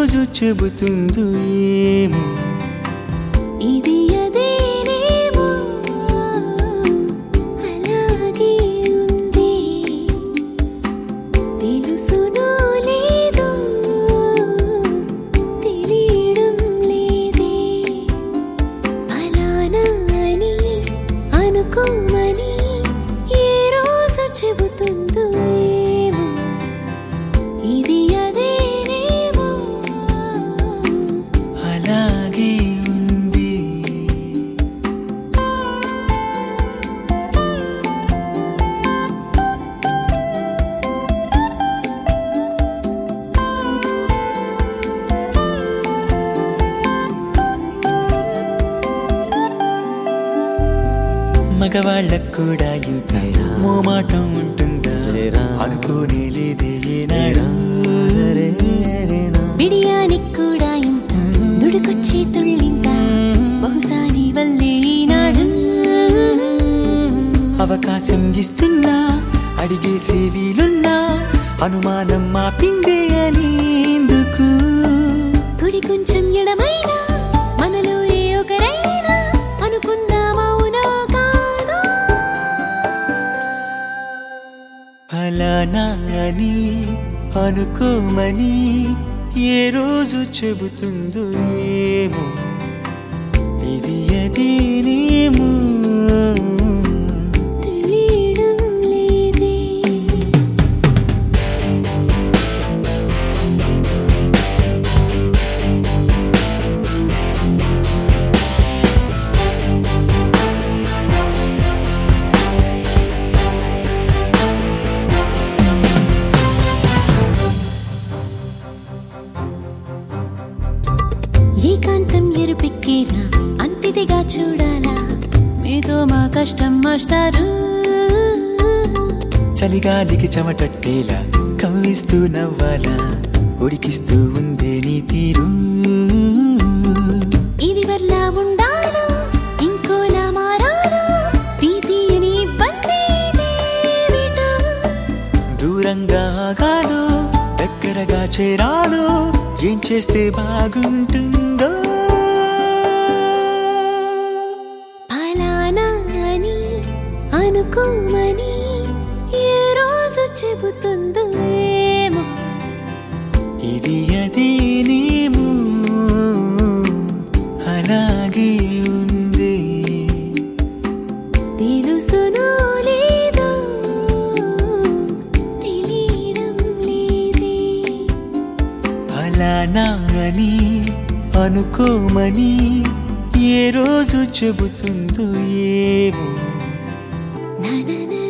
రోజు చెబుతుందో ఏమో ఇది అదేనేమో అలాగే ఉంది తెలుసునో లేదో తెలియడం లేదే ఫలానా అని అనుకోమని ఏ రోజు చెబుతుందో ఏమో ఇది అదేనేమో అలాగే ఉంది మగవాళ్ళకు కూడా ఇంత మోమాటం ఉంటుందా అనుకోనే లేదే ఏనాడు బిడియానికి కూడా ఇంత దుడుకొచ్చి తుళ్ళింత బహుశా నీ వల్లే ఈనాడు అవకాశం ఇస్తున్నా అడిగేసే వీలున్నా అనుమానం మాపిందే అని ఎందుకు కుడి కొంచెం ఎడమైనా మనలో ఏ ఒకరైనా అనుకుందామా అవునో కాదో ఫలానా అని అనుకోమని ఏ రోజు చెబుతుందో ఏమో ఇది అదేనేమో తెలియడం లేదే ఏకాంతం ఎరుపెక్కేలా అంతిదిగా చూడాలా మీతో మా కష్టం మాస్టారు చలిగాలికి చెమటట్టేలా కవ్విస్తూ నవ్వాలా ఉడికిస్తూ ఉందే నీ తీరు ఇది వర్లా ఉండాలో ఇంకోలా మారాలో తీతీయని ఇబ్బంది ఇదేమిటో? దూరంగా ఆగాలో దగ్గరగా చేరాలో ఏం చేస్తే బాగుంటుందో ఫలానా అని అనుకోమని ఏ రోజు చెబుతుందో ఏమో ఇది అదేనేమో అలాగే ఉంది తెలుసునో లేదో తెలియడం లేదే ఫలానా అని అనుకోమని ఏ రోజు చెబుతుందో ఏమో నా నా నా